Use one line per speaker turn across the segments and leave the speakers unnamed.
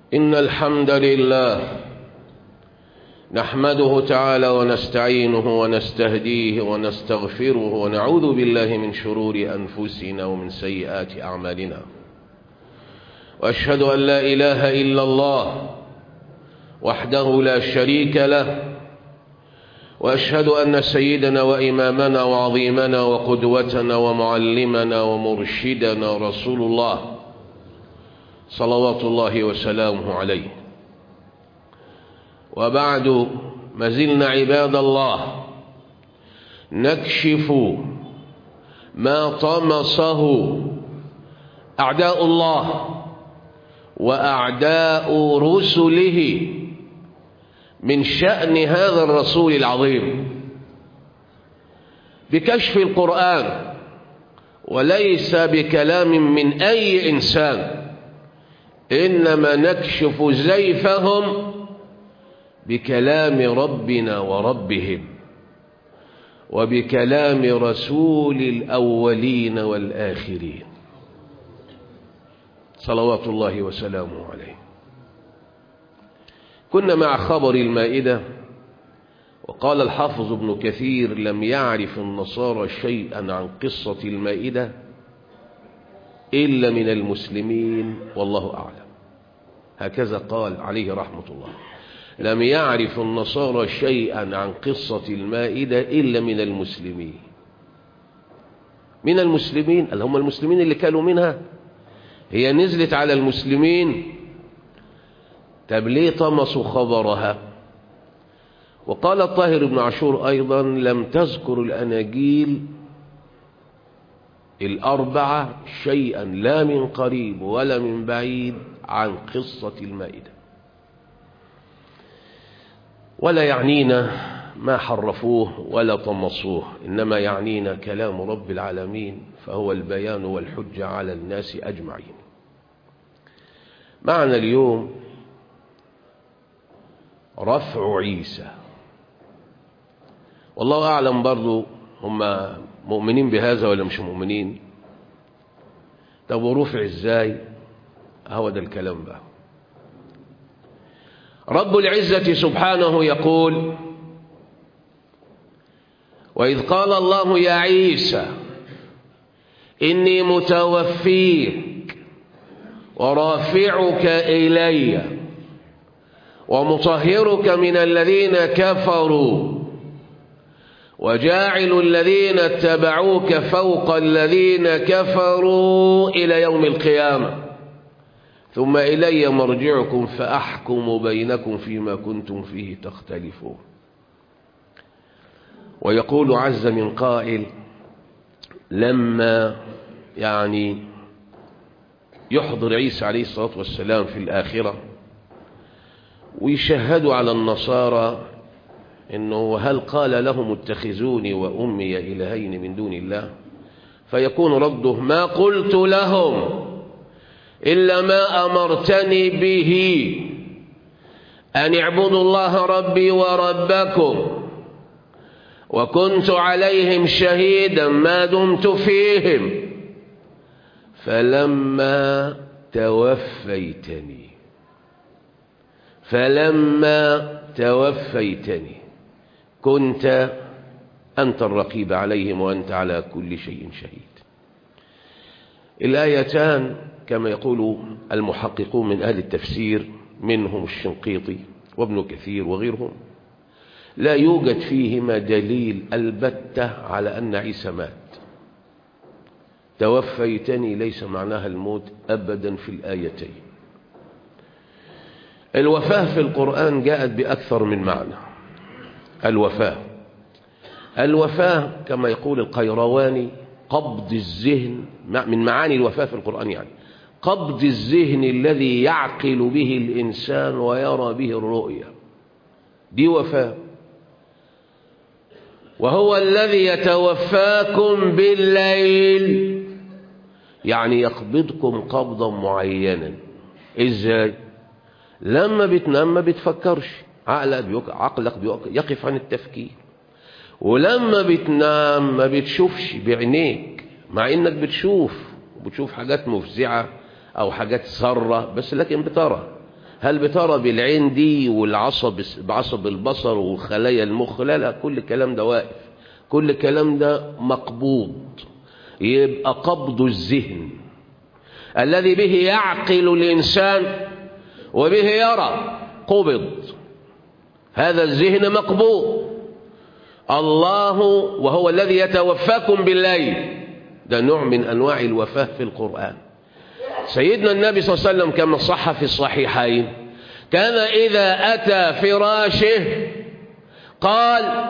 إن الحمد لله نحمده تعالى ونستعينه ونستهديه ونستغفره ونعوذ بالله من شرور أنفسنا ومن سيئات أعمالنا وأشهد أن لا إله إلا الله وحده لا شريك له وأشهد أن سيدنا وإمامنا وعظيمنا وقدوتنا ومعلمنا ومرشدنا رسول الله صلوات الله وسلامه عليه وبعد ما زلنا عباد الله نكشف ما طمسه أعداء الله وأعداء رسله من شأن هذا الرسول العظيم بكشف القرآن وليس بكلام من أي إنسان إنما نكشف زيفهم بكلام ربنا وربهم وبكلام رسول الأولين والآخرين صلوات الله وسلامه عليه كنا مع خبر المائدة وقال الحافظ ابن كثير لم يعرف النصارى شيئا عن قصة المائدة إلا من المسلمين والله أعلم هكذا قال عليه رحمة الله لم يعرف النصارى شيئا عن قصة المائدة إلا من المسلمين من المسلمين اللي هم المسلمين اللي كانوا منها هي نزلت على المسلمين طب ليه طمسوا خبرها وقال الطاهر بن عاشور أيضا لم تذكر الأناجيل الأربعة شيئا لا من قريب ولا من بعيد عن قصة المائدة ولا يعنينا ما حرفوه ولا طمسوه إنما يعنينا كلام رب العالمين فهو البيان والحجة على الناس أجمعين معنا اليوم رفع عيسى والله أعلم برضو هم مؤمنين بهذا ولا مش مؤمنين طب ورفع ازاي هو ده الكلام بقى رب العزة سبحانه يقول وإذ قال الله يا عيسى إني متوفيك ورافعك إلي ومطهرك من الذين كفروا وجاعل الذين اتبعوك فوق الذين كفروا إلى يوم القيامة ثم إلي مرجعكم فأحكم بينكم فيما كنتم فيه تختلفون ويقول عز من قائل لما يعني يحضر عيسى عليه الصلاة والسلام في الآخرة ويشهدوا على النصارى إنه هل قال لهم اتخذوني وأمي إلهين من دون الله فيكون رده ما قلت لهم إلا ما أمرتني به أن اعبدوا الله ربي وربكم وكنت عليهم شهيدا ما دمت فيهم فلما توفيتني فلما توفيتني كنت أنت الرقيب عليهم وأنت على كل شيء شهيد الآيتان كما يقول المحققون من أهل التفسير منهم الشنقيطي وابن كثير وغيرهم لا يوجد فيهما دليل البتة على أن عيسى مات توفيتني ليس معناها الموت أبدا في الآيتين الوفاة في القرآن جاءت بأكثر من معنى الوفاة الوفاة كما يقول القيرواني قبض الذهن من معاني الوفاة في القرآن يعني قبض الذهن الذي يعقل به الإنسان ويرى به الرؤيا دي وفاة وهو الذي يتوفاكم بالليل يعني يقبضكم قبضا معينا ازاي لما بتنام ما بتفكرش عقلك بيق... عقلك بيق... يقف عن التفكير ولما بتنام ما بتشوفش بعينيك مع انك بتشوف وبتشوف حاجات مفزعة او حاجات سارة بس لكن بترى هل بترى بالعين دي والعصب بعصب البصر وخلايا المخ لا لا كل الكلام ده واقف كل الكلام ده مقبوض يبقى قبض الذهن الذي به يعقل الإنسان وبه يرى قبض هذا الذهن مقبوض الله وهو الذي يتوفاكم بالليل ده نوع من أنواع الوفاة في القرآن سيدنا النبي صلى الله عليه وسلم كما صح في الصحيحين كان إذا أتى فراشه قال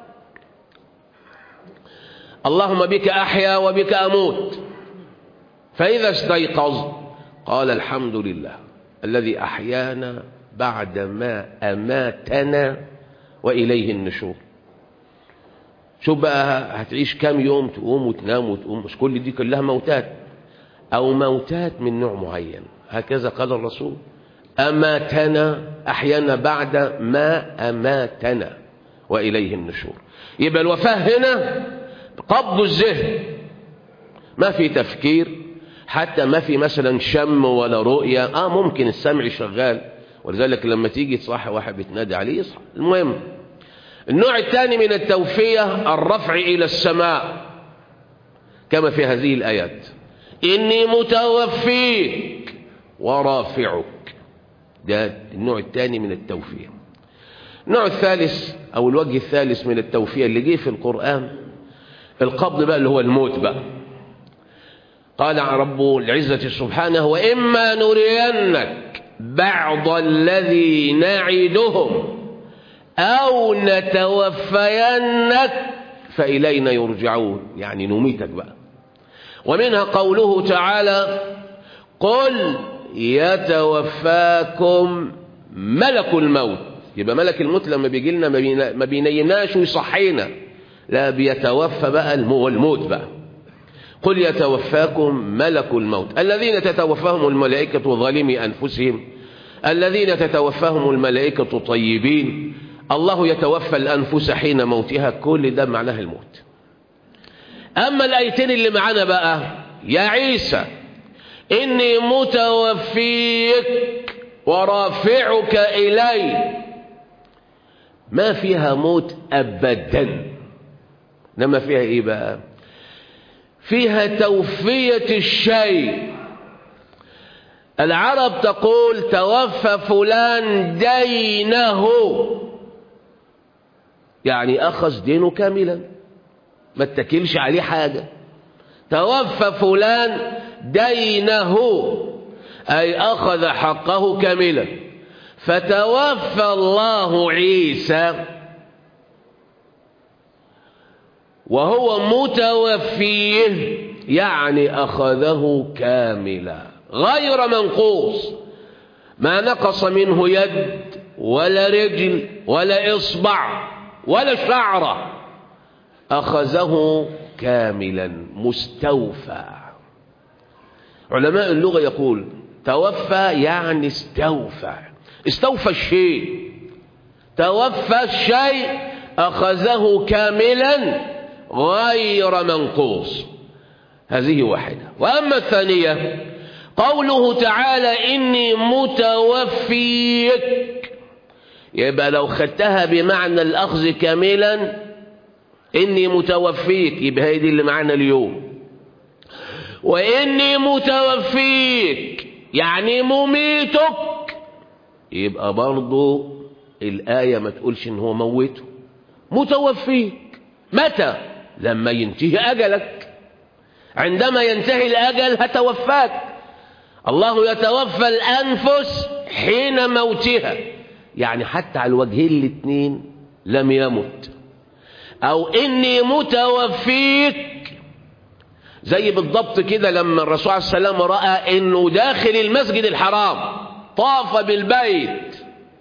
اللهم بك أحيا وبك أموت فإذا استيقظ قال الحمد لله الذي أحيانا بعدما أماتنا وإليه النشور شوف بقى هتعيش كام يوم تقوم وتنام وتقوم مش كل دي كلها موتات أو موتات من نوع معين هكذا قال الرسول أماتنا أحيانا بعد ما أماتنا وإليه النشور يبقى الوفاة هنا قبض الذهن ما في تفكير حتى ما في مثلا شم ولا رؤية آه ممكن السمع شغال ولذلك لما تيجي تصحي واحد بتنادي عليه يصحى المهم النوع الثاني من التوفية الرفع إلى السماء كما في هذه الآيات إني متوفيك ورافعك ده النوع الثاني من التوفية النوع الثالث أو الوجه الثالث من التوفية اللي جه في القرآن القبض بقى اللي هو الموت بقى قال رب العزة سبحانه وإما نرينك بعض الذي نعدهم أو نتوفينك فإلينا يرجعون يعني نميتك بقى ومنها قوله تعالى قل يتوفاكم ملك الموت يبقى ملك الموت لما بيجي لنا ما بينيمناش ويصحينا لا بيتوفى بقى الموت بقى قل يتوفاكم ملك الموت الذين تتوفاهم الملائكة ظالمي أنفسهم الذين تتوفاهم الملائكة طيبين الله يتوفى الأنفس حين موتها كل ده معناه الموت أما الآيتين اللي معانا بقى يا عيسى إني متوفيك ورافعك إلي ما فيها موت أبدا إنما فيها إيه بقى فيها توفية الشيء العرب تقول توفى فلان دينه يعني أخذ دينه كاملا ما اتكلش عليه حاجة توفى فلان دينه أي أخذ حقه كاملا فتوفى الله عيسى وهو متوفيه يعني أخذه كاملا غير منقوص ما نقص منه يد ولا رجل ولا إصبع ولا شعرة أخذه كاملا مستوفى علماء اللغة يقول توفى يعني استوفى استوفى الشيء توفى الشيء أخذه كاملا غير منقوص هذه واحدة وأما الثانية قوله تعالى إني متوفيك يبقى لو خدتها بمعنى الأخذ كاملا إني متوفيك يبقى هي دي اللي معانا اليوم وإني متوفيك يعني مميتك يبقى برضو الآية ما تقولش إن هو موته متوفيك متى لما ينتهي أجلك عندما ينتهي الأجل هتوفاك الله يتوفى الأنفس حين موتها يعني حتى على الوجهين الاثنين لم يمت أو إني متوفيك زي بالضبط كده لما الرسول عليه السلام رأى إنه داخل المسجد الحرام طاف بالبيت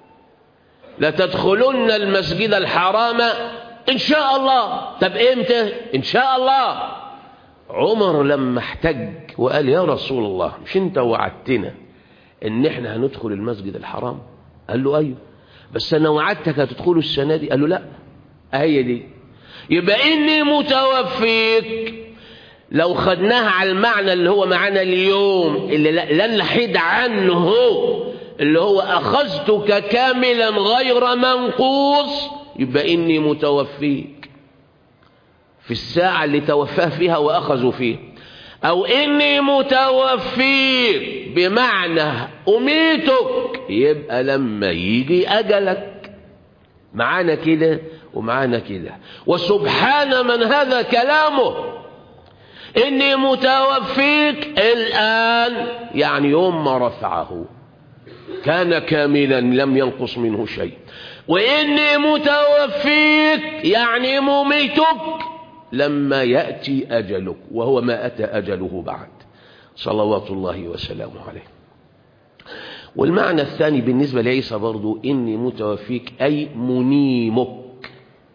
لتدخلن المسجد الحرام إن شاء الله طب إمتى إن شاء الله عمر لما احتج وقال يا رسول الله مش انت وعدتنا ان احنا هندخل المسجد الحرام قال له ايوه بس انا وعدتك هتدخله السنه دي قال له لا هي دي يبقى اني متوفيك لو خدناها على المعنى اللي هو معانا اليوم اللي لن نحيد عنه اللي هو أخذتك كاملا غير منقوص يبقى إني متوفيك في الساعة اللي توفاه فيها وأخذوا فيه أو إني متوفيك بمعنى أميتك يبقى لما يجي أجلك معانا كده ومعانا كده وسبحان من هذا كلامه إني متوفيك الآن يعني يوم ما رفعه كان كاملا لم ينقص منه شيء وإني متوفيك يعني مميتك لما يأتي أجلك وهو ما أتى أجله بعد صلوات الله وسلامه عليه والمعنى الثاني بالنسبة لعيسى برضو إني متوفيك أي منيمك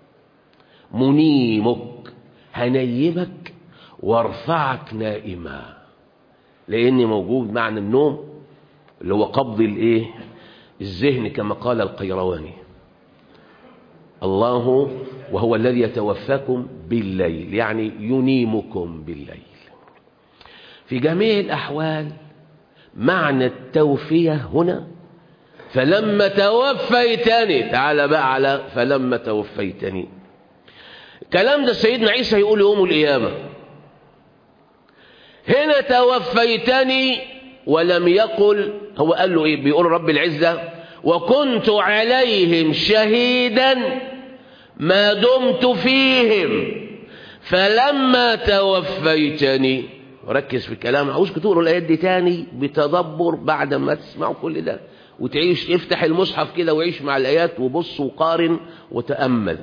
منيمك هنيمك وارفعك نائما لأني موجود معنى النوم اللي هو قبض الايه الذهن كما قال القيرواني الله وهو الذي يتوفاكم بالليل يعني ينيمكم بالليل في جميع الأحوال معنى التوفية هنا فلما توفيتني تعال بقى على فلما توفيتني الكلام ده سيدنا عيسى يقول يوم القيامة هنا توفيتني ولم يقل هو قال له ايه بيقول رب العزة وكنت عليهم شهيدا ما دمت فيهم فلما توفيتني ركز في الكلام عاوزك تقروا الايات دي تاني بتدبر بعد ما تسمعوا كل ده وتعيش افتح المصحف كده وعيش مع الايات وبص وقارن وتامل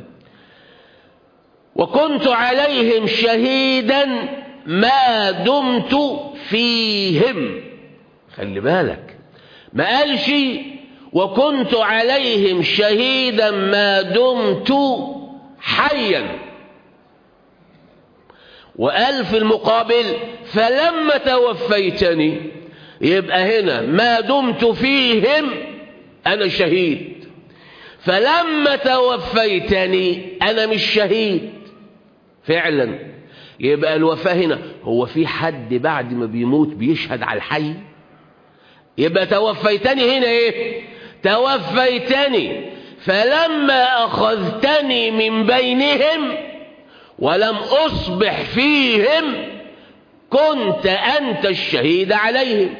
وكنت عليهم شهيدا ما دمت فيهم خلي بالك ما قالش وكنت عليهم شهيدا ما دمت حيا وقال في المقابل فلما توفيتني يبقى هنا ما دمت فيهم أنا شهيد فلما توفيتني أنا مش شهيد فعلا يبقى الوفاة هنا هو في حد بعد ما بيموت بيشهد على الحي يبقى توفيتني هنا ايه توفيتني فلما أخذتني من بينهم ولم أصبح فيهم كنت أنت الشهيد عليهم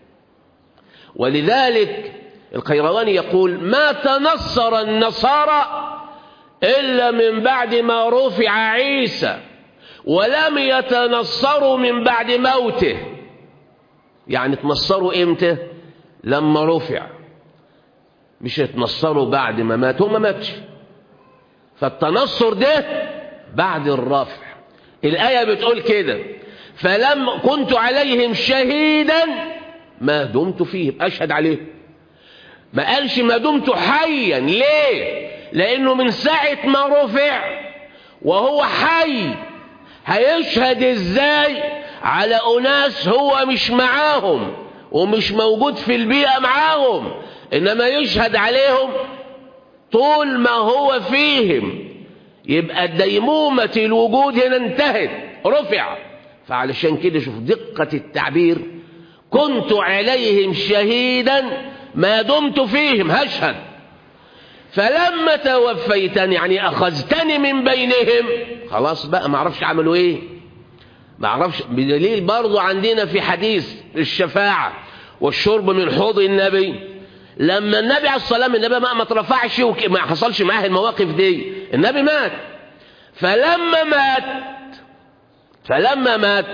ولذلك القيرواني يقول ما تنصر النصارى إلا من بعد ما رفع عيسى ولم يتنصروا من بعد موته يعني تنصروا امتى لما رفع مش يتنصروا بعد ما مات هو ما ماتش فالتنصر ده بعد الرفع الآية بتقول كده فلم كنت عليهم شهيدا ما دمت فيهم أشهد عليه ما قالش ما دمت حيا ليه لأنه من ساعة ما رفع وهو حي هيشهد ازاي على أناس هو مش معاهم ومش موجود في البيئة معاهم إنما يشهد عليهم طول ما هو فيهم يبقى ديمومة الوجود هنا انتهت رفع فعلشان كده شوف دقة التعبير كنت عليهم شهيدا ما دمت فيهم هشهد فلما توفيتني يعني أخذتني من بينهم خلاص بقى ما اعرفش عملوا ايه ما اعرفش بدليل برضو عندنا في حديث الشفاعة والشرب من حوض النبي لما النبي عليه الصلاة والسلام النبي ما ما ترفعش وما حصلش معاه المواقف دي النبي مات فلما مات فلما مات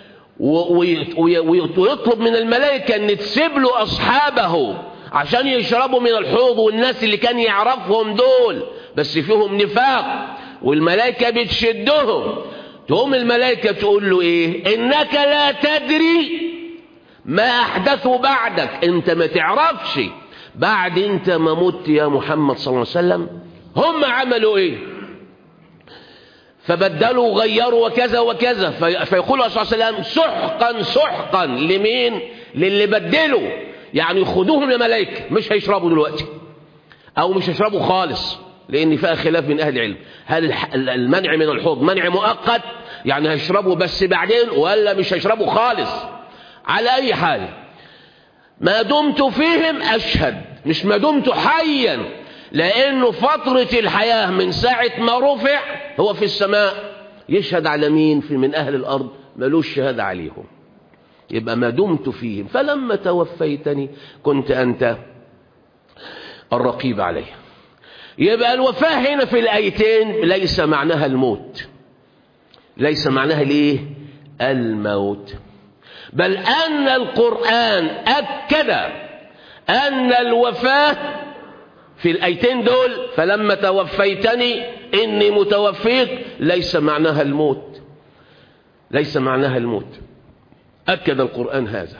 ويطلب من الملائكة ان تسيب له اصحابه عشان يشربوا من الحوض والناس اللي كان يعرفهم دول بس فيهم نفاق والملائكة بتشدهم تقوم الملائكة تقول له ايه انك لا تدري ما احدثوا بعدك انت ما تعرفش بعد انت ما مت يا محمد صلى الله عليه وسلم هم عملوا ايه فبدلوا وغيروا وكذا وكذا في فيقول صلى الله عليه وسلم سحقا سحقا لمين للي بدلوا يعني خدوهم لملائكة مش هيشربوا دلوقتي او مش هيشربوا خالص لان فيها خلاف من اهل العلم هل المنع من الحوض منع مؤقت يعني هيشربوا بس بعدين ولا مش هيشربوا خالص على اي حال ما دمت فيهم أشهد مش ما دمت حيا لأنه فترة الحياة من ساعة ما رفع هو في السماء يشهد على مين في من أهل الأرض ملوش شهادة عليهم يبقى ما دمت فيهم فلما توفيتني كنت أنت الرقيب عليه يبقى الوفاة هنا في الآيتين ليس معناها الموت ليس معناها الايه الموت بل أن القرآن أكد أن الوفاة في الآيتين دول فلما توفيتني إني متوفيك ليس معناها الموت ليس معناها الموت أكد القرآن هذا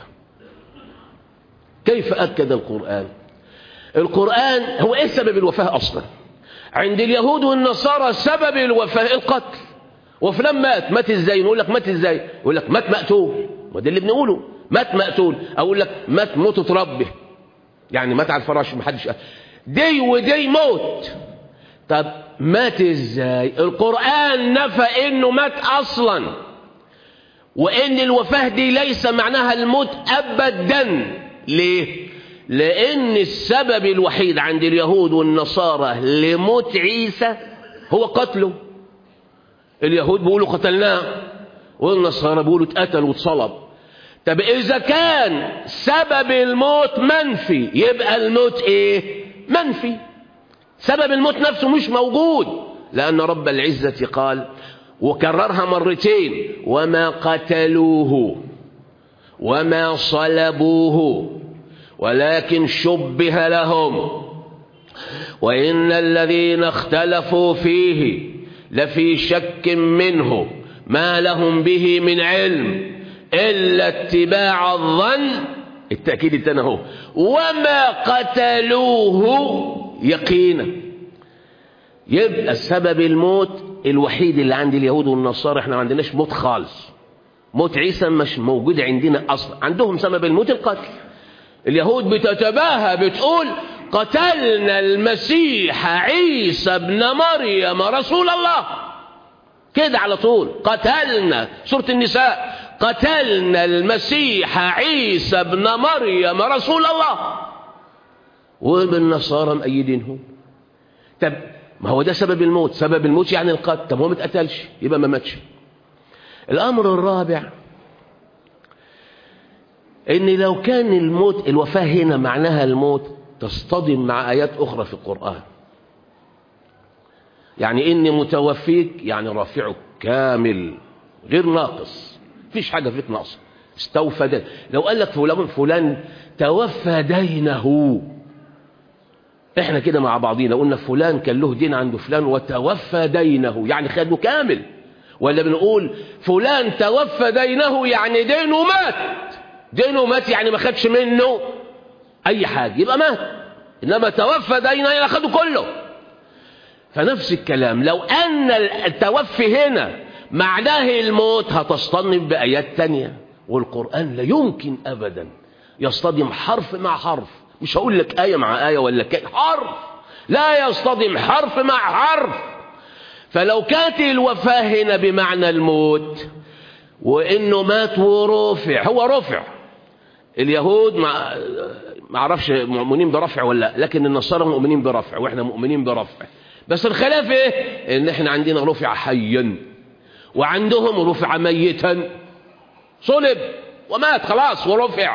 كيف أكد القرآن القرآن هو إيه سبب الوفاة أصلا عند اليهود والنصارى سبب الوفاة القتل وفلان مات مات ازاي نقول لك مات ازاي يقول لك مات مقتول وده اللي بنقوله مات مقتول اقول لك مات موتة ربه يعني مات على الفراش محدش دي ودي موت طب مات ازاي القرآن نفى انه مات اصلا وان الوفاة دي ليس معناها الموت ابدا ليه لان السبب الوحيد عند اليهود والنصارى لموت عيسى هو قتله اليهود بيقولوا قتلناه والنصارى بيقولوا اتقتل واتصلب طب اذا كان سبب الموت منفي يبقى الموت ايه منفي سبب الموت نفسه مش موجود لان رب العزة قال وكررها مرتين وما قتلوه وما صلبوه ولكن شبه لهم وإن الذين اختلفوا فيه لفي شك منه ما لهم به من علم إلا اتباع الظن التأكيد التنهو وما قتلوه يقينا يبقى السبب الموت الوحيد اللي عند اليهود والنصارى احنا ما عندناش موت خالص موت عيسى مش موجود عندنا اصلا عندهم سبب الموت القتل اليهود بتتباهى بتقول قتلنا المسيح عيسى ابن مريم رسول الله كده على طول قتلنا سورة النساء قتلنا المسيح عيسى ابن مريم رسول الله وبالنصارى مأيدينهم طب ما هو ده سبب الموت سبب الموت يعني القتل طب هو ما اتقتلش يبقى ما ماتش الأمر الرابع ان لو كان الموت الوفاة هنا معناها الموت تصطدم مع آيات أخرى في القرآن يعني إني متوفيك يعني رافعك كامل غير ناقص فيش حاجة فيك ناقصة استوفى دين لو قال لك فلان فلان توفى دينه احنا كده مع بعضينا قلنا فلان كان له دين عند فلان وتوفى دينه يعني خده كامل ولا بنقول فلان توفى دينه يعني دينه مات دينه مات يعني ما خدش منه اي حاجة يبقى مات انما توفى دينه يعني اخده كله فنفس الكلام لو ان التوفي هنا معناه الموت هتصطدم بآيات تانية والقرآن لا يمكن أبدا يصطدم حرف مع حرف مش هقول لك آية مع آية ولا كي حرف لا يصطدم حرف مع حرف فلو كانت الوفاة هنا بمعنى الموت وإنه مات ورفع هو رفع اليهود ما ما اعرفش مؤمنين برفع ولا لكن النصارى مؤمنين برفع واحنا مؤمنين برفع بس الخلاف ايه ان احنا عندنا رفع حيا وعندهم رفع ميتا صلب ومات خلاص ورفع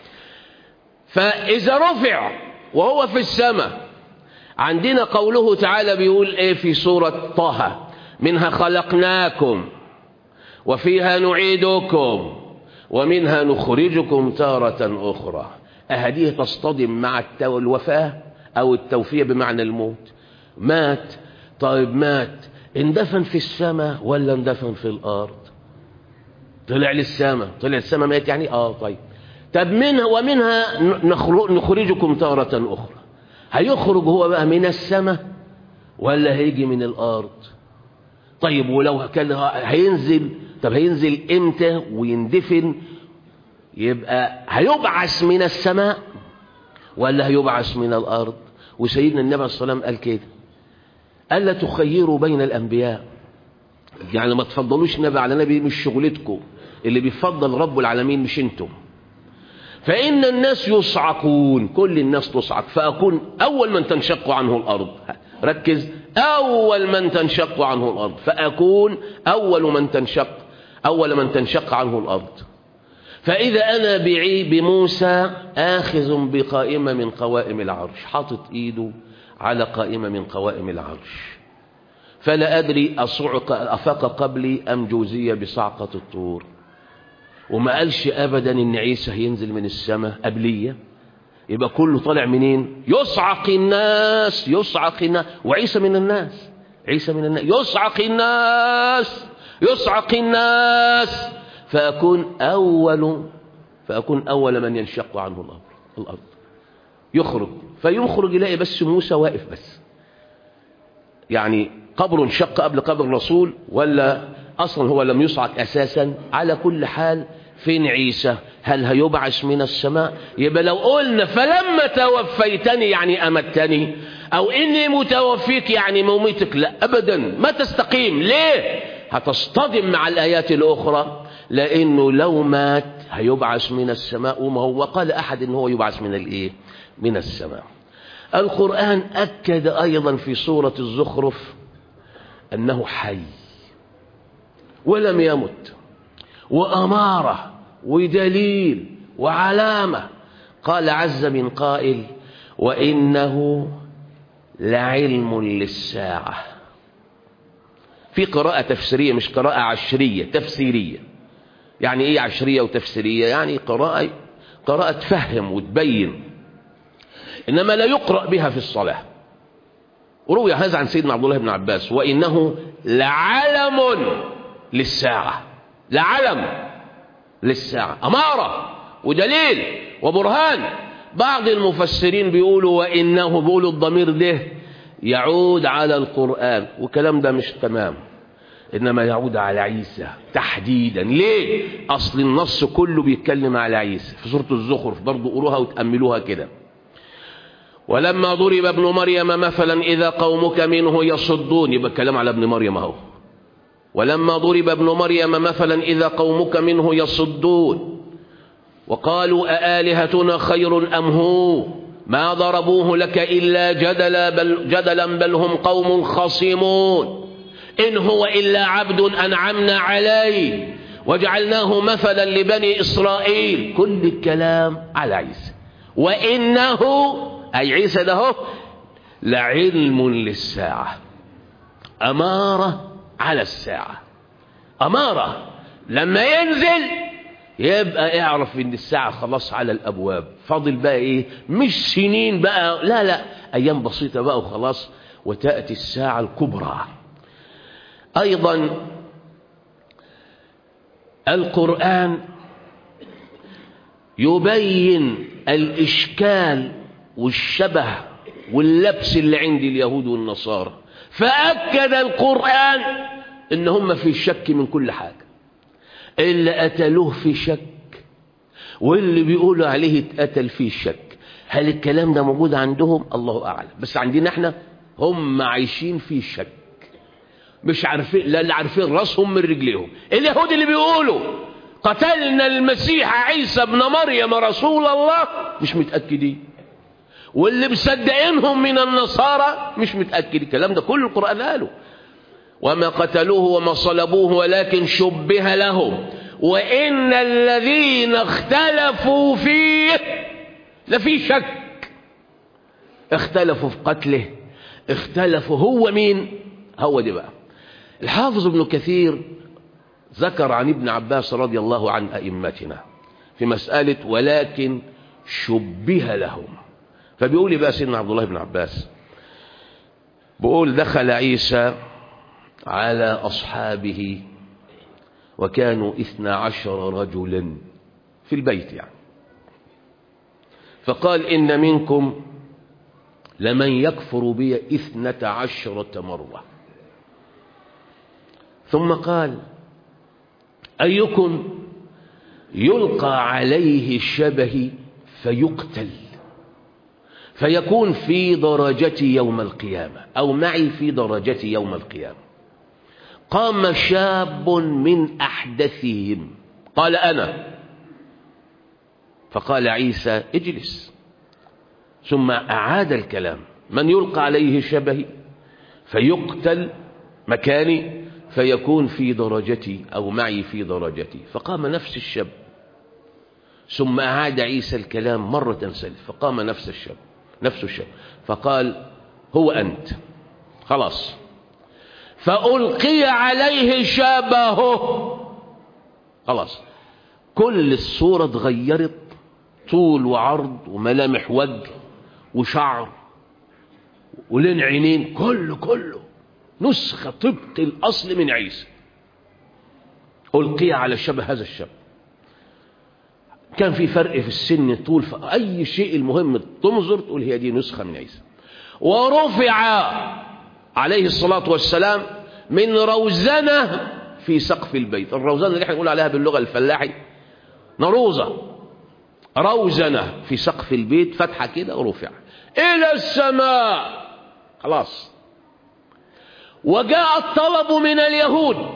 فاذا رفع وهو في السماء عندنا قوله تعالى بيقول ايه في سورة طه منها خلقناكم وفيها نعيدكم ومنها نخرجكم تارة أخرى أهديه تصطدم مع الوفاة أو التوفية بمعنى الموت مات طيب مات اندفن في السماء ولا اندفن في الأرض طلع للسماء طلع السماء مات يعني آه طيب طب منها ومنها نخرجكم تارة أخرى هيخرج هو بقى من السماء ولا هيجي من الأرض طيب ولو كان هينزل طب هينزل امتى ويندفن يبقى هيبعث من السماء ولا هيبعث من الأرض وسيدنا النبي عليه الصلاة والسلام قال كده ألا تخيروا بين الأنبياء يعني ما تفضلوش نبي على نبي مش شغلتكم اللي بيفضل رب العالمين مش انتم فإن الناس يصعقون كل الناس تصعق فأكون أول من تنشق عنه الأرض ركز أول من تنشق عنه الأرض فأكون أول من تنشق أول من تنشق عنه الأرض فإذا أنا بعي بموسى آخذ بقائمة من قوائم العرش حاطط إيده على قائمة من قوائم العرش فلا أدري أصعق أفاق قبلي أم جوزية بصعقة الطور وما قالش أبدا إن عيسى هينزل من السماء قبلية يبقى كله طالع منين يصعق الناس يصعق الناس وعيسى من الناس عيسى من الناس يصعق الناس يصعق الناس فأكون أول فأكون أول من ينشق عنه الأرض الأرض يخرج فيخرج يلاقي بس موسى واقف بس يعني قبر انشق قبل قبر الرسول ولا أصلا هو لم يصعق أساسا على كل حال فين عيسى هل هيبعث من السماء يبقى لو قلنا فلما توفيتني يعني أمتني أو إني متوفيك يعني مومتك لا أبدا ما تستقيم ليه هتصطدم مع الآيات الأخرى لأنه لو مات هيبعث من السماء وما هو قال أحد إن هو يبعث من الإيه من السماء القرآن أكد أيضا في سورة الزخرف أنه حي ولم يمت وأمارة ودليل وعلامة قال عز من قائل وإنه لعلم للساعة في قراءة تفسيرية مش قراءة عشرية تفسيرية يعني ايه عشرية وتفسيرية يعني قراءة قراءة تفهم وتبين إنما لا يقرأ بها في الصلاة وروي هذا عن سيدنا عبد الله بن عباس وإنه لعلم للساعة لعلم للساعة أمارة ودليل وبرهان بعض المفسرين بيقولوا وإنه بيقولوا الضمير ده يعود على القرآن والكلام ده مش تمام إنما يعود على عيسى تحديدا ليه أصل النص كله بيتكلم على عيسى في سورة الزخرف برضو قروها وتأملوها كده ولما ضرب ابن مريم مثلا إذا قومك منه يصدون يبقى الكلام على ابن مريم اهو ولما ضرب ابن مريم مثلا إذا قومك منه يصدون وقالوا أآلهتنا خير أم هو ما ضربوه لك إلا جدلا بل, جدلا بل هم قوم خصمون إن هو إلا عبد أنعمنا عليه وجعلناه مثلا لبني إسرائيل كل الكلام على عيسى وإنه أي عيسى ده لعلم للساعة أمارة على الساعة أمارة لما ينزل يبقى اعرف ان الساعة خلاص على الابواب فاضل بقى ايه مش سنين بقى لا لا ايام بسيطة بقى وخلاص وتأتي الساعة الكبرى ايضا القرآن يبين الاشكال والشبه واللبس اللي عند اليهود والنصارى فأكد القرآن ان هم في شك من كل حاجة اللي قتلوه في شك واللي بيقولوا عليه اتقتل في شك هل الكلام ده موجود عندهم الله أعلم بس عندنا احنا هم عايشين في شك مش عارفين لا اللي عارفين راسهم من رجليهم اليهود اللي بيقولوا قتلنا المسيح عيسى ابن مريم رسول الله مش متأكدين واللي مصدقينهم من النصارى مش متأكد الكلام ده كل القرآن قاله وما قتلوه وما صلبوه ولكن شبه لهم وإن الذين اختلفوا فيه لفي شك اختلفوا في قتله اختلفوا هو مين هو دي بقى الحافظ ابن كثير ذكر عن ابن عباس رضي الله عن أئمتنا في مسألة ولكن شبه لهم فبيقول لي بقى سيدنا عبد الله بن عباس بيقول دخل عيسى على أصحابه وكانوا اثنا عشر رجلا في البيت يعني فقال إن منكم لمن يكفر بي اثنة عشرة مرة ثم قال أيكم يلقى عليه الشبه فيقتل فيكون في درجتي يوم القيامة أو معي في درجتي يوم القيامة قام شاب من أحدثهم قال أنا فقال عيسى اجلس ثم أعاد الكلام من يلقى عليه شبهي فيقتل مكاني فيكون في درجتي أو معي في درجتي فقام نفس الشاب ثم أعاد عيسى الكلام مرة ثالثة فقام نفس الشاب نفس الشاب فقال هو أنت خلاص فألقي عليه شبهه خلاص كل الصورة اتغيرت طول وعرض وملامح وجه وشعر ولين عينين كله كله نسخة طبق الأصل من عيسى ألقي على شبه هذا الشاب كان في فرق في السن طول فأي شيء المهم تنظر تقول هي دي نسخة من عيسى ورفع عليه الصلاة والسلام من روزنة في سقف البيت الروزنة اللي احنا نقول عليها باللغة الفلاحي نروزة روزنة في سقف البيت فتحة كده ورفع إلى السماء خلاص وجاء الطلب من اليهود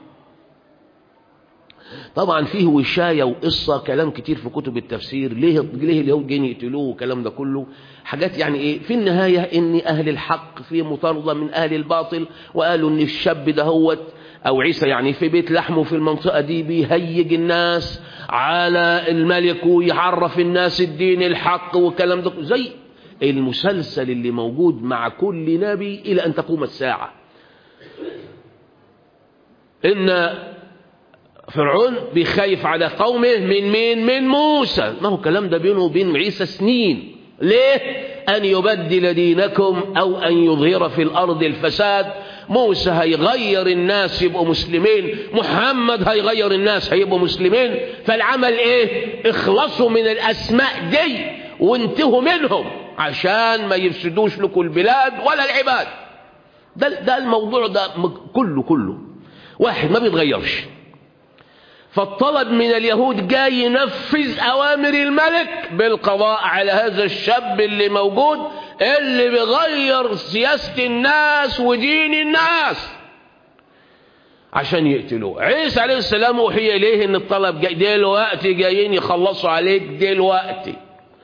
طبعا فيه وشاية وقصة كلام كتير في كتب التفسير ليه ليه اليهود جايين يقتلوه والكلام ده كله حاجات يعني ايه في النهاية ان اهل الحق في مطاردة من اهل الباطل وقالوا ان الشاب ده هو او عيسى يعني في بيت لحمه في المنطقة دي بيهيج الناس على الملك ويعرف الناس الدين الحق والكلام ده زي المسلسل اللي موجود مع كل نبي الى ان تقوم الساعة ان فرعون بيخايف على قومه من مين من موسى ما هو الكلام ده بينه وبين عيسى سنين ليه أن يبدل دينكم أو أن يظهر في الأرض الفساد موسى هيغير الناس يبقوا مسلمين محمد هيغير الناس هيبقوا مسلمين فالعمل ايه اخلصوا من الأسماء دي وانتهوا منهم عشان ما يفسدوش لكم البلاد ولا العباد ده, ده الموضوع ده كله كله واحد ما بيتغيرش فالطلب من اليهود جاي ينفذ أوامر الملك بالقضاء على هذا الشاب اللي موجود اللي بيغير سياسة الناس ودين الناس عشان يقتلوه عيسى عليه السلام وحي إليه ان الطلب جاي دلوقتي جايين يخلصوا عليك دلوقتي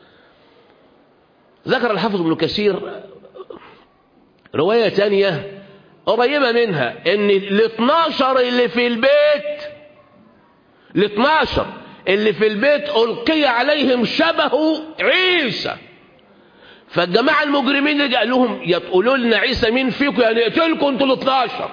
ذكر الحافظ ابن كثير رواية تانية قريبة منها ان ال 12 اللي في البيت ال 12 اللي في البيت ألقي عليهم شبه عيسى فالجماعة المجرمين اللي قال لهم يقولوا لنا عيسى مين فيكم يعني يقتلكم انتوا ال 12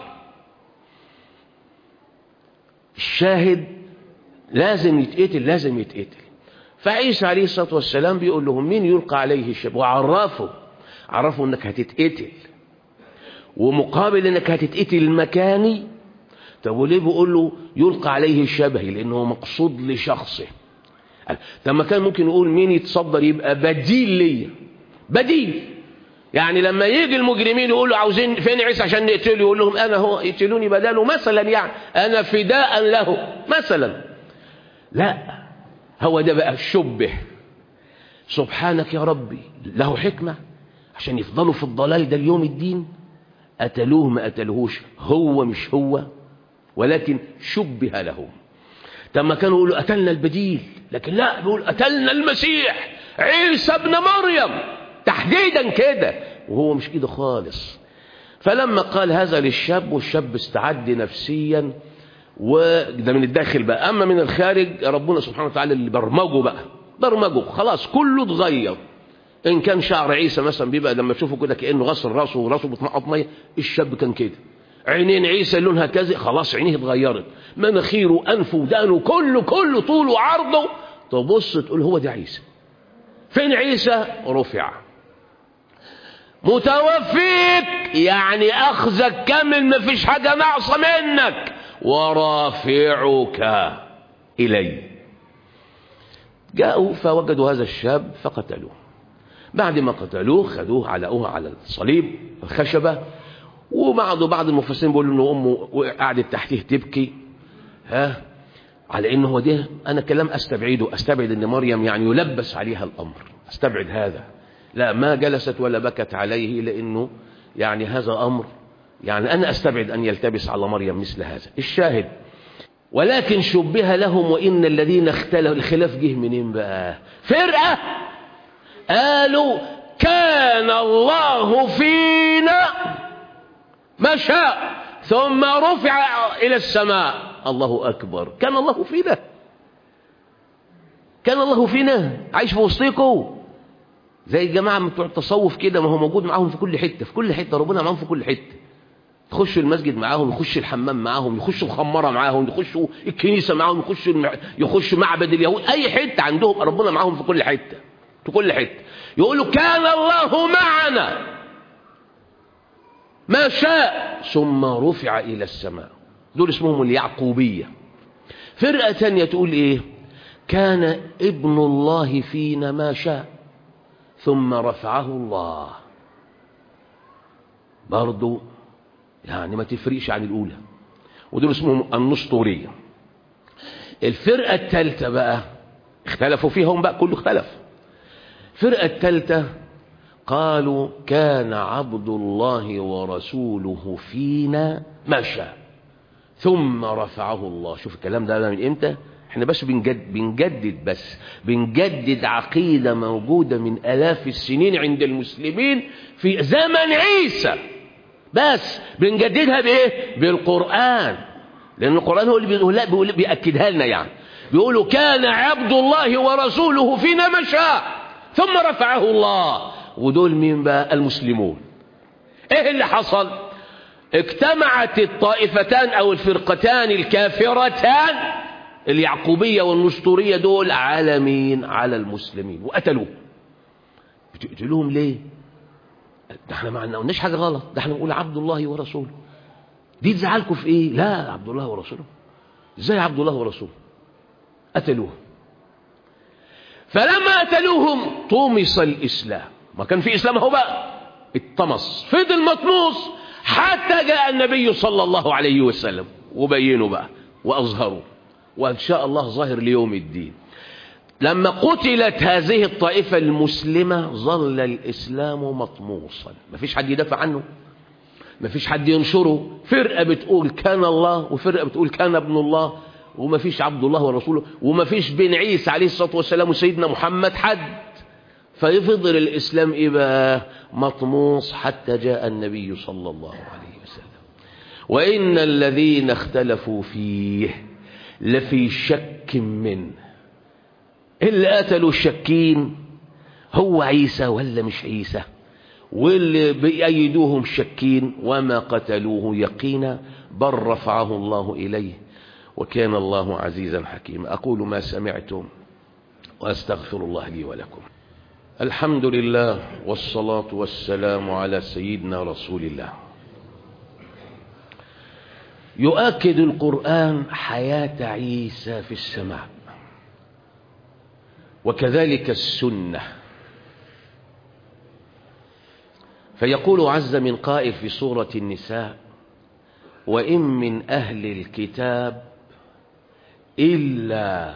الشاهد لازم يتقتل لازم يتقتل فعيسى عليه الصلاة والسلام بيقول لهم مين يلقى عليه الشبه وعرفوا عرفوا انك هتتقتل ومقابل انك هتتقتل مكاني طب وليه بيقول له يلقى عليه الشبهي لانه مقصود لشخصه طب ما كان ممكن يقول مين يتصدر يبقى بديل ليا بديل يعني لما يجي المجرمين يقولوا عاوزين فين عيسى عشان نقتله يقول لهم انا هو يقتلوني بداله مثلا يعني انا فداء له مثلا لا هو ده بقى الشبه سبحانك يا ربي له حكمة عشان يفضلوا في الضلال ده اليوم الدين قتلوه ما قتلوهوش هو مش هو ولكن شبه لهم لما كانوا يقولوا قتلنا البديل لكن لا بيقول قتلنا المسيح عيسى ابن مريم تحديدا كده وهو مش كده خالص فلما قال هذا للشاب والشاب استعد نفسيا وده من الداخل بقى اما من الخارج ربنا سبحانه وتعالى اللي برمجه بقى برمجه خلاص كله اتغير ان كان شعر عيسى مثلا بيبقى لما تشوفه كده كانه غسل راسه وراسه بتنقط ميه الشاب كان كده عينين عيسى لونها كذا خلاص عينيه اتغيرت مناخيره انفه ودانه كله كله طوله وعرضه تبص تقول هو ده عيسى فين عيسى رفع متوفيك يعني اخذك كامل ما فيش حاجه ناقصه منك ورافعك الي جاءوا فوجدوا هذا الشاب فقتلوه بعد ما قتلوه خدوه علقوه على الصليب الخشبه وبعض بعض المفسرين بيقولوا ان امه قعدت تحتيه تبكي ها على انه هو ده انا كلام استبعده استبعد ان مريم يعني يلبس عليها الامر استبعد هذا لا ما جلست ولا بكت عليه لانه يعني هذا امر يعني انا استبعد ان يلتبس على مريم مثل هذا الشاهد ولكن شبه لهم وإن الذين اختلفوا الخلاف جه منين بقى فرقة قالوا كان الله فينا ما شاء ثم رفع إلى السماء الله أكبر كان الله فينا كان الله فينا عايش في وسطكم زي الجماعة بتوع التصوف كده ما هو موجود معاهم في كل حتة في كل حتة ربنا معاهم في كل حتة يخشوا المسجد معاهم يخش الحمام معاهم يخشوا الخمارة معاهم يخشوا الكنيسة معاهم يخشوا المع... يخشوا معبد اليهود أي حتة عندهم ربنا معاهم في كل حتة في كل حتة يقولوا كان الله معنا ما شاء ثم رفع إلى السماء دول اسمهم اليعقوبية فرقة ثانية تقول إيه كان ابن الله فينا ما شاء ثم رفعه الله برضو يعني ما تفرقش عن الأولى ودول اسمهم النسطورية الفرقة الثالثة بقى اختلفوا فيهم بقى كله اختلف الفرقة الثالثة قالوا كان عبد الله ورسوله فينا ما شاء ثم رفعه الله شوف الكلام ده من امتى احنا بس بنجد بنجدد بس بنجدد عقيدة موجودة من آلاف السنين عند المسلمين في زمن عيسى بس بنجددها بايه بالقرآن لأن القرآن هو اللي بيقول لا بيقول بيأكدها لنا يعني بيقولوا كان عبد الله ورسوله فينا ما شاء ثم رفعه الله ودول مين بقى المسلمون ايه اللي حصل اجتمعت الطائفتان او الفرقتان الكافرتان اليعقوبية والنسطورية دول على مين على المسلمين وقتلوه بتقتلوهم ليه ده احنا ما قلناش حاجة غلط ده احنا بنقول عبد الله ورسوله دي تزعلكم في ايه لا عبد الله ورسوله ازاي عبد الله ورسوله قتلوه فلما قتلوهم طمس الإسلام ما كان في إسلام هو بقى اتطمس فضل مطموس حتى جاء النبي صلى الله عليه وسلم وبينه بقى وأظهره وإن شاء الله ظاهر ليوم الدين لما قتلت هذه الطائفة المسلمة ظل الإسلام مطموسا ما فيش حد يدافع عنه ما فيش حد ينشره فرقة بتقول كان الله وفرقة بتقول كان ابن الله وما فيش عبد الله ورسوله وما فيش بين عيسى عليه الصلاة والسلام وسيدنا محمد حد فيفضل الإسلام إيه بقى مطموس حتى جاء النبي صلى الله عليه وسلم وإن الذين اختلفوا فيه لفي شك منه اللي قتلوا الشكين هو عيسى ولا مش عيسى واللي بيأيدوهم شكين وما قتلوه يقينا بل رفعه الله إليه وكان الله عزيزا حكيما أقول ما سمعتم وأستغفر الله لي ولكم الحمد لله والصلاة والسلام على سيدنا رسول الله يؤكد القرآن حياة عيسى في السماء وكذلك السنة فيقول عز من قائل في سورة النساء وإن من أهل الكتاب إلا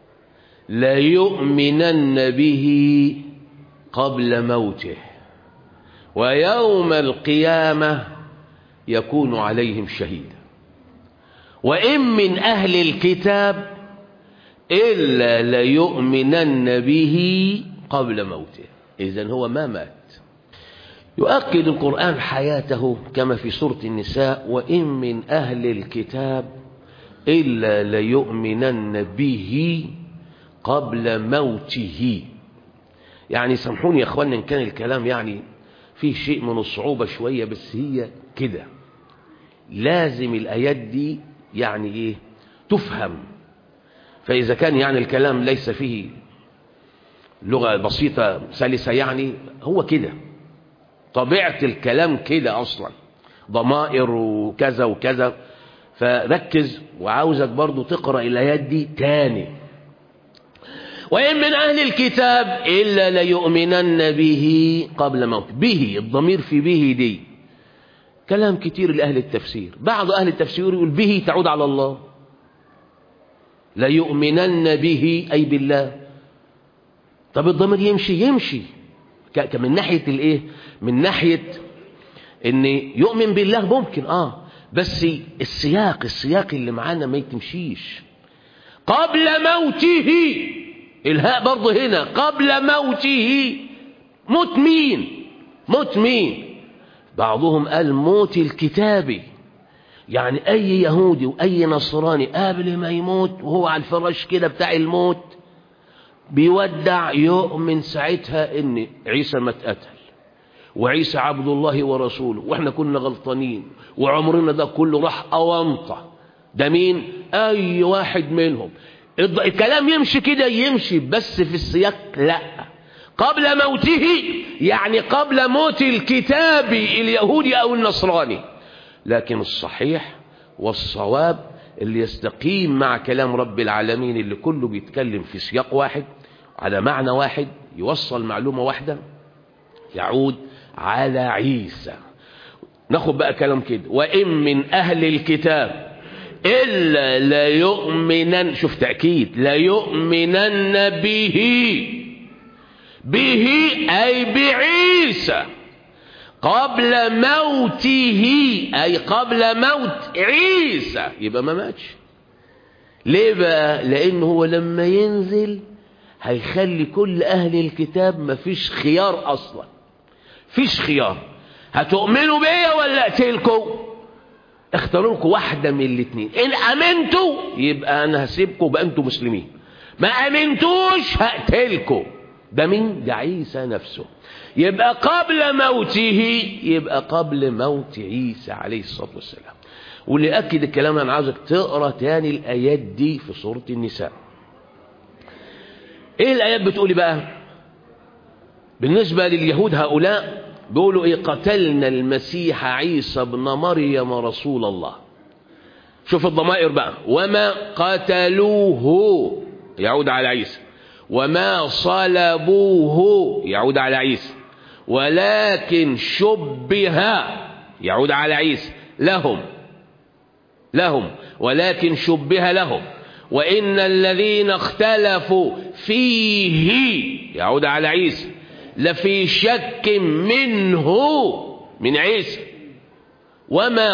ليؤمنن به قبل موته ويوم القيامة يكون عليهم شهيدا وإن من أهل الكتاب إلا ليؤمنن به قبل موته إذن هو ما مات يؤكد القرآن حياته كما في سورة النساء وإن من أهل الكتاب إلا ليؤمنن به قبل موته يعني سامحوني يا اخوانا ان كان الكلام يعني فيه شيء من الصعوبة شوية بس هي كده لازم الآيات دي يعني ايه تفهم فإذا كان يعني الكلام ليس فيه لغة بسيطة سلسة يعني هو كده طبيعة الكلام كده أصلا ضمائر وكذا وكذا فركز وعاوزك برضو تقرأ الآيات دي تاني وإن من أهل الكتاب إلا ليؤمنن به قبل موت به الضمير في به دي كلام كتير لأهل التفسير بعض أهل التفسير يقول به تعود على الله ليؤمنن به أي بالله طب الضمير يمشي يمشي من ناحية الايه من ناحية ان يؤمن بالله ممكن اه بس السياق السياق اللي معانا ما يتمشيش قبل موته الهاء برضه هنا قبل موته موت مين موت مين بعضهم قال موت الكتابي يعني اي يهودي واي نصراني قبل ما يموت وهو على الفراش كده بتاع الموت بيودع يؤمن ساعتها ان عيسى ما اتقتل وعيسى عبد الله ورسوله واحنا كنا غلطانين وعمرنا ده كله راح أونطة ده مين اي واحد منهم الكلام يمشي كده يمشي بس في السياق لا قبل موته يعني قبل موت الكتاب اليهودي او النصراني لكن الصحيح والصواب اللي يستقيم مع كلام رب العالمين اللي كله بيتكلم في سياق واحد على معنى واحد يوصل معلومة واحدة يعود على عيسى ناخد بقى كلام كده وإن من أهل الكتاب إلا ليؤمنن شوف تأكيد ليؤمنن به به أي بعيسى قبل موته أي قبل موت عيسى يبقى ما ماتش ليه بقى لأنه هو لما ينزل هيخلي كل أهل الكتاب مفيش خيار أصلا فيش خيار هتؤمنوا بيا ولا اقتلكم اختاروا لكم واحدة من الاثنين ان امنتوا يبقى انا هسيبكم بقى انتوا مسلمين ما امنتوش هقتلكم ده مين ده عيسى نفسه يبقى قبل موته يبقى قبل موت عيسى عليه الصلاة والسلام واللي أكد الكلام أنا عاوزك تقرأ تاني الآيات دي في سورة النساء إيه الآيات بتقولي بقى بالنسبة لليهود هؤلاء بيقولوا إيه قتلنا المسيح عيسى ابن مريم رسول الله شوف الضمائر بقى وما قتلوه يعود على عيسى وما صلبوه يعود على عيسى ولكن شبه يعود على عيسى لهم لهم ولكن شبه لهم وإن الذين اختلفوا فيه يعود على عيسى لفي شك منه من عيسى وما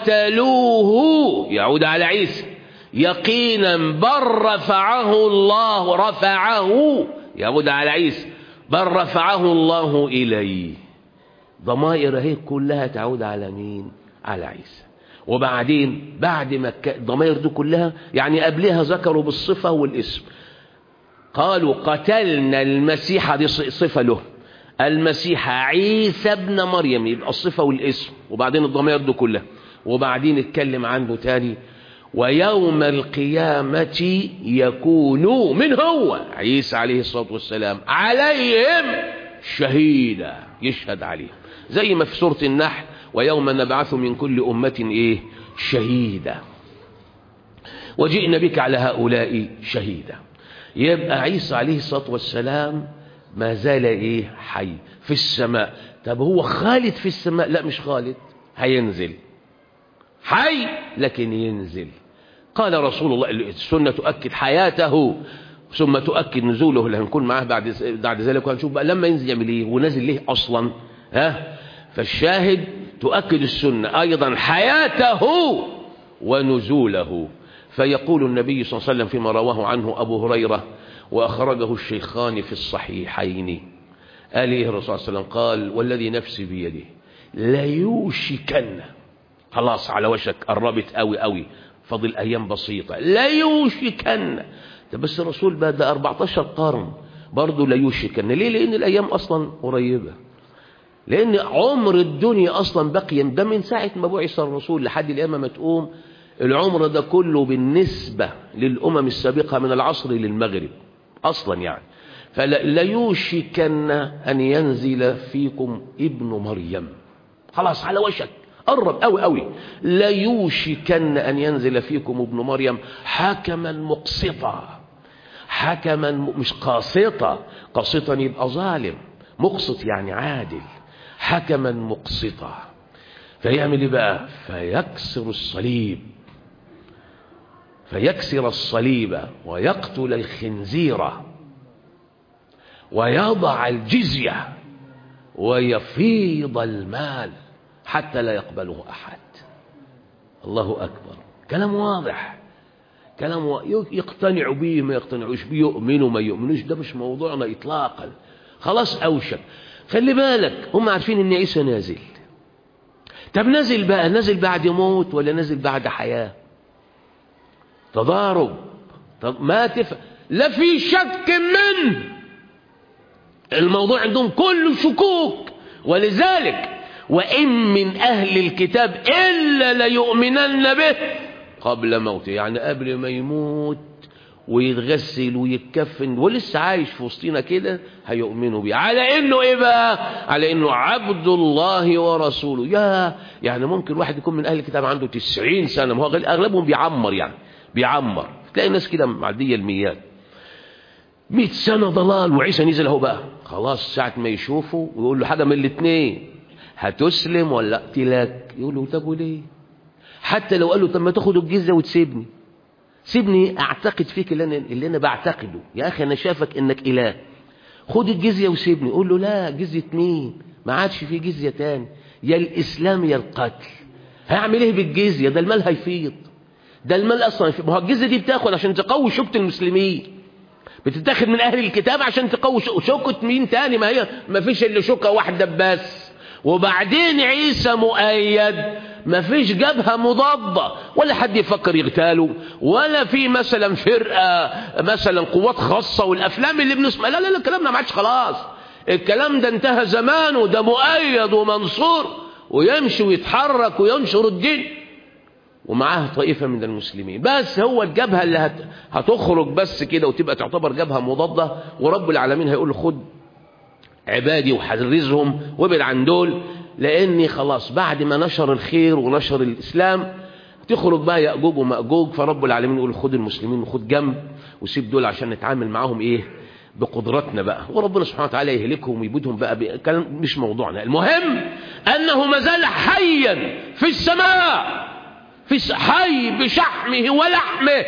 قتلوه يعود على عيسى يقينا بل رفعه الله رفعه يعود على عيسى بل رفعه الله إليه ضمائر هي كلها تعود على مين على عيسى وبعدين بعد ما الضمائر دي كلها يعني قبلها ذكروا بالصفة والاسم قالوا قتلنا المسيح دي صفة له المسيح عيسى ابن مريم يبقى الصفة والاسم وبعدين الضمائر دي كلها وبعدين اتكلم عنه تاني ويوم القيامة يكون من هو عيسى عليه الصلاة والسلام عليهم شهيدا يشهد عليهم زي ما في سورة النحل ويوم نبعث من كل أمة إيه شهيدا وجئنا بك على هؤلاء شهيدا يبقى عيسى عليه الصلاة والسلام ما زال إيه حي في السماء طب هو خالد في السماء لا مش خالد هينزل حي لكن ينزل قال رسول الله السنة تؤكد حياته ثم تؤكد نزوله اللي هنكون معاه بعد بعد ذلك وهنشوف بقى لما ينزل يعمل ايه ونازل ليه اصلا ها فالشاهد تؤكد السنة ايضا حياته ونزوله فيقول النبي صلى الله عليه وسلم فيما رواه عنه ابو هريرة واخرجه الشيخان في الصحيحين قال ايه الرسول صلى الله عليه وسلم قال والذي نفسي بيده ليوشكن خلاص على وشك قربت قوي قوي فاضل ايام بسيطة لا يوشكن بس الرسول بعد 14 قرن برضه لا يوشكن ليه لان الايام اصلا قريبة لان عمر الدنيا اصلا بقي ده من ساعة ما بعث الرسول لحد القيامة ما تقوم العمر ده كله بالنسبة للامم السابقة من العصر للمغرب اصلا يعني فلا يوشكن ان ينزل فيكم ابن مريم خلاص على وشك قرب قوي قوي لا يوشكن أن ينزل فيكم ابن مريم حكما مقسطا حكما مش قاسطا قاسطا يبقى ظالم مقسط يعني عادل حكما مقسطا فيعمل ايه بقى فيكسر الصليب فيكسر الصليب ويقتل الخنزير ويضع الجزية ويفيض المال حتى لا يقبله أحد الله أكبر كلام واضح كلام و... يقتنعوا به ما يقتنعوش به يؤمنوا ما يؤمنوش ده مش موضوعنا إطلاقا خلاص أوشك خلي بالك هم عارفين إن عيسى نازل طب نازل بقى نازل بعد موت ولا نازل بعد حياة تضارب طب ما تف... لا في شك منه الموضوع عندهم كله شكوك ولذلك وإن من أهل الكتاب إلا ليؤمنن به قبل موته يعني قبل ما يموت ويتغسل ويتكفن ولسه عايش في وسطنا كده هيؤمنوا بيه على انه ايه بقى على انه عبد الله ورسوله يا يعني ممكن واحد يكون من اهل الكتاب عنده تسعين سنة ما هو اغلبهم بيعمر يعني بيعمر تلاقي الناس كده معدية الميات مئة سنة ضلال وعيسى نزل اهو بقى خلاص ساعة ما يشوفه ويقول له حاجة من الاثنين هتسلم ولا اقتلك يقول له طب وليه حتى لو قال له طب ما تاخد الجزية وتسيبني سيبني اعتقد فيك اللي انا, اللي أنا بعتقده يا اخي انا شافك انك اله خد الجزية وسيبني قول له لا جزية مين ما عادش في جزية تاني يا الاسلام يا القتل هعمل ايه بالجزية ده المال هيفيض ده المال اصلا ما هو الجزية دي بتاخد عشان تقوي شوكة المسلمين بتتاخد من اهل الكتاب عشان تقوي شوكة مين تاني ما هي ما فيش الا شوكة واحدة بس وبعدين عيسى مؤيد ما فيش جبهة مضادة ولا حد يفكر يغتاله ولا في مثلا فرقة مثلا قوات خاصة والأفلام اللي بنسمع لا لا لا الكلام ده ما عادش خلاص الكلام ده انتهى زمانه ده مؤيد ومنصور ويمشي ويتحرك وينشر الدين ومعاه طائفة من المسلمين بس هو الجبهة اللي هت... هتخرج بس كده وتبقى تعتبر جبهة مضادة ورب العالمين هيقول له خد عبادي وحرزهم وابعد عن دول لاني خلاص بعد ما نشر الخير ونشر الاسلام تخرج بقى يأجوج ومأجوج فرب العالمين يقول خد المسلمين وخد جنب وسيب دول عشان نتعامل معاهم ايه بقدرتنا بقى وربنا سبحانه وتعالى يهلكهم ويبيدهم بقى كلام مش موضوعنا المهم انه ما زال حيا في السماء في حي بشحمه ولحمه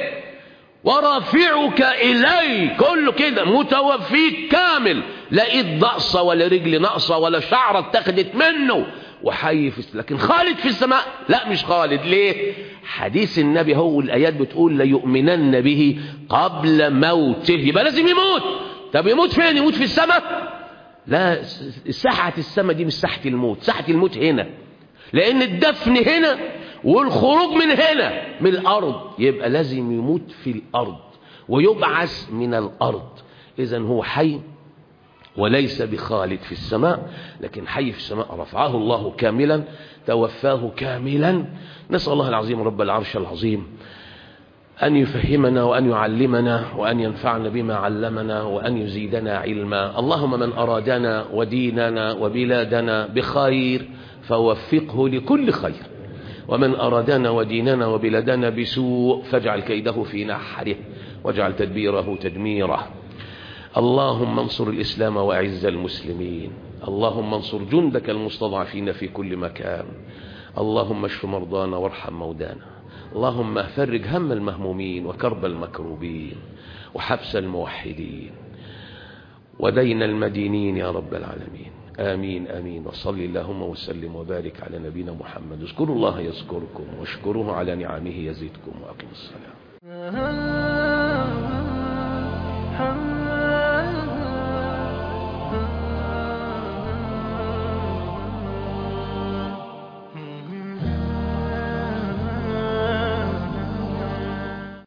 ورافعك إلي كله كده متوفيك كامل لا ايد ناقصة ولا رجل ناقصة ولا شعرة اتخذت منه وحي في لكن خالد في السماء لا مش خالد ليه حديث النبي هو الآيات بتقول ليؤمنن به قبل موته يبقى لازم يموت طب يموت فين يموت في السماء لا ساحة السماء دي مش ساحة الموت ساحة الموت هنا لأن الدفن هنا والخروج من هنا من الأرض يبقى لازم يموت في الأرض ويبعث من الأرض إذا هو حي وليس بخالد في السماء لكن حي في السماء رفعه الله كاملا توفاه كاملا نسأل الله العظيم رب العرش العظيم أن يفهمنا وأن يعلمنا وأن ينفعنا بما علمنا وأن يزيدنا علما اللهم من أرادنا وديننا وبلادنا بخير فوفقه لكل خير ومن أرادنا وديننا وبلادنا بسوء فاجعل كيده في نحره واجعل تدبيره تدميره اللهم انصر الإسلام وأعز المسلمين اللهم انصر جندك المستضعفين في كل مكان اللهم اشف مرضانا وارحم موتانا اللهم فرج هم المهمومين وكرب المكروبين وحبس الموحدين ودين المدينين يا رب العالمين آمين آمين وصل اللهم وسلم وبارك على نبينا محمد اذكروا الله يذكركم واشكروه على نعمه يزدكم وأقم الصلاة